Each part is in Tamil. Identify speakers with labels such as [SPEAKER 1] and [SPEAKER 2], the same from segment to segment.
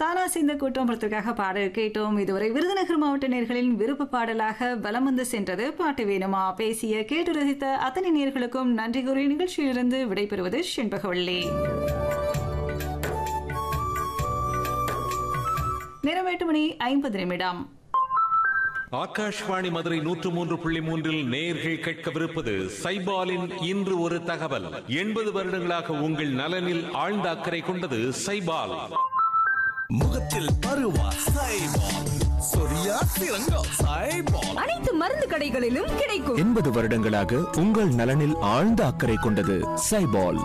[SPEAKER 1] தானா சேர்ந்த கூட்டம் படத்திற்காக பாடல் கேட்டோம் இதுவரை விருதுநகர் மாவட்ட நேர்களின் விருப்ப பாடலாக வலம் வந்து சென்றது பாட்டு வேணுமா பேசிய கேட்டு ரசித்த அத்தனை நேர்களுக்கும் நன்றி கூறிய நிகழ்ச்சியிலிருந்து விடைபெறுவது செண்பகவள்ளி நேரம் எட்டு மணி ஐம்பது நிமிடம்
[SPEAKER 2] ஆகாஷ்வாணி மதுரை நூற்று மூன்று புள்ளி மூன்றில் நேர்கள் கேட்கவிருப்பது சைபாலின் இன்று ஒரு தகவல் எண்பது வருடங்களாக உங்கள் நலனில் ஆழ்ந்த அக்கறை கொண்டது சைபால்
[SPEAKER 3] முகத்தில் பருவா சைபால் சொரியா சிறங்கா சைபால்
[SPEAKER 4] அனைத்து மருந்து கடைகளிலும் கிடைக்கும்
[SPEAKER 5] எண்பது வருடங்களாக உங்கள் நலனில் ஆழ்ந்த அக்கறை கொண்டது சைபால்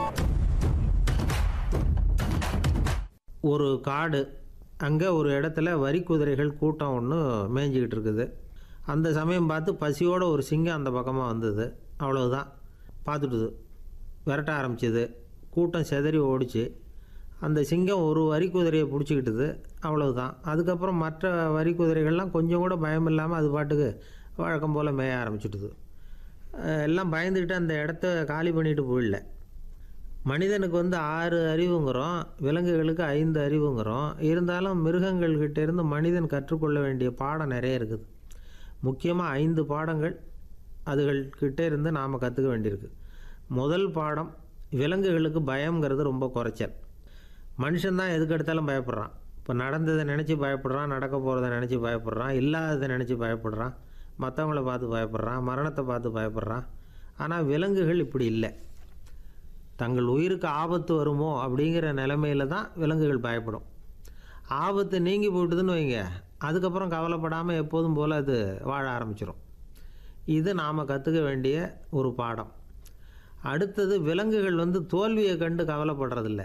[SPEAKER 6] ஒரு காடு அங்கே ஒரு இடத்துல வரி குதிரைகள் கூட்டம் ஒன்று மேய்ஞ்சிக்கிட்டு இருக்குது அந்த சமயம் பார்த்து பசியோட ஒரு சிங்கம் அந்த பக்கமாக வந்தது அவ்வளவுதான் பார்த்துட்டுது விரட்ட ஆரம்பிச்சது கூட்டம் செதறி ஓடிச்சு அந்த சிங்கம் ஒரு வரி குதிரையை பிடிச்சிக்கிட்டுது அவ்வளவுதான் அதுக்கப்புறம் மற்ற வரி குதிரைகள்லாம் கொஞ்சம் கூட பயம் இல்லாமல் அது பாட்டுக்கு வழக்கம் போல் மேய ஆரம்பிச்சிட்டுது அஹ் எல்லாம் பயந்துக்கிட்டு அந்த இடத்த காலி பண்ணிட்டு போயிடல மனிதனுக்கு வந்து ஆறு அறிவுங்கிறோம் விலங்குகளுக்கு ஐந்து அறிவுங்கிறோம் இருந்தாலும் மிருகங்கள்கிட்ட இருந்து மனிதன் கற்றுக்கொள்ள வேண்டிய பாடம் நிறைய இருக்குது முக்கியமாக ஐந்து பாடங்கள் அதுகள்கிட்ட இருந்து நாம் கற்றுக்க வேண்டியிருக்கு முதல் பாடம் விலங்குகளுக்கு பயம்ங்கிறது ரொம்ப குறைச்சல் மனுஷன்தான் எதுக்கு எடுத்தாலும் பயப்படுறான் இப்போ நடந்ததை நினச்சி பயப்படுறான் நடக்க போகிறத நினச்சி பயப்படுறான் இல்லாததை நினச்சி பயப்படுறான் மற்றவங்கள பார்த்து பயப்படுறான் மரணத்தை பார்த்து பயப்படுறான் ஆனால் விலங்குகள் இப்படி இல்லை தங்கள் உயிருக்கு ஆபத்து வருமோ அப்படிங்கிற நிலைமையில தான் விலங்குகள் பயப்படும் ஆபத்து நீங்கி போயிட்டுதுன்னு வைங்க அதுக்கப்புறம் கவலைப்படாமல் எப்போதும் போல் அது வாழ ஆரம்பிச்சிடும் இது நாம் கற்றுக்க வேண்டிய ஒரு பாடம் அடுத்தது விலங்குகள் வந்து தோல்வியை கண்டு கவலைப்படுறதில்ல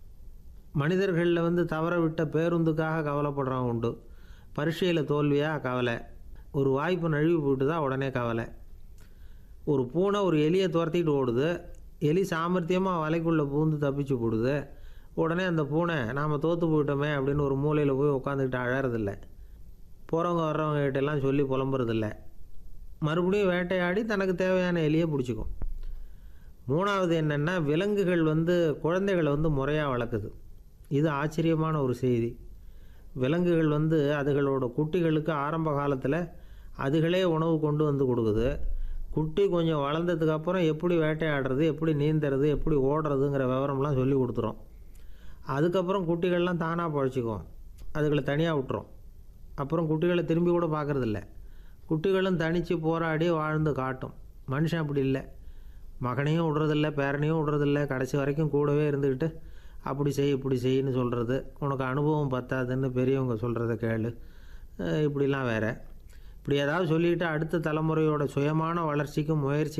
[SPEAKER 6] மனிதர்களில் வந்து தவற விட்ட பேருந்துக்காக கவலைப்படுறவங்க உண்டு பரீட்சையில் தோல்வியாக கவலை ஒரு வாய்ப்பு நழுவி போயிட்டு உடனே கவலை ஒரு பூனை ஒரு எலியை துரத்திட்டு ஓடுது எலி சாமர்த்தியமாக வலைக்குள்ளே பூந்து தப்பிச்சு போடுது உடனே அந்த பூனை நாம் தோற்று போயிட்டோமே அப்படின்னு ஒரு மூலையில் போய் உட்காந்துக்கிட்டு அழறதில்ல போகிறவங்க வர்றவங்க கிட்டெல்லாம் சொல்லி புலம்புறதில்ல மறுபடியும் வேட்டையாடி தனக்கு தேவையான எலியை பிடிச்சிக்கும் மூணாவது என்னென்னா விலங்குகள் வந்து குழந்தைகளை வந்து முறையாக வளர்க்குது இது ஆச்சரியமான ஒரு செய்தி விலங்குகள் வந்து அதுகளோட குட்டிகளுக்கு ஆரம்ப காலத்தில் அதுகளே உணவு கொண்டு வந்து கொடுக்குது குட்டி கொஞ்சம் வளர்ந்ததுக்கு அப்புறம் எப்படி வேட்டையாடுறது எப்படி நீந்துறது எப்படி ஓடுறதுங்கிற விவரம்லாம் சொல்லி கொடுத்துரும் அதுக்கப்புறம் குட்டிகள்லாம் தானாக பழச்சிக்கும் அதுகளை தனியாக விட்டுரும் அப்புறம் குட்டிகளை திரும்பி கூட பார்க்குறதில்ல குட்டிகளும் தனித்து போராடி வாழ்ந்து காட்டும் மனுஷன் அப்படி இல்லை மகனையும் விடுறதில்ல பேரனையும் விடுறதில்ல கடைசி வரைக்கும் கூடவே இருந்துக்கிட்டு அப்படி செய் இப்படி செய்யின்னு சொல்கிறது உனக்கு அனுபவம் பத்தாதுன்னு பெரியவங்க சொல்கிறத கேளு அஹ் இப்படிலாம் வேற இப்படி ஏதாவது சொல்லிட்டு அடுத்த தலைமுறையோட சுயமான வளர்ச்சிக்கும் முயற்சி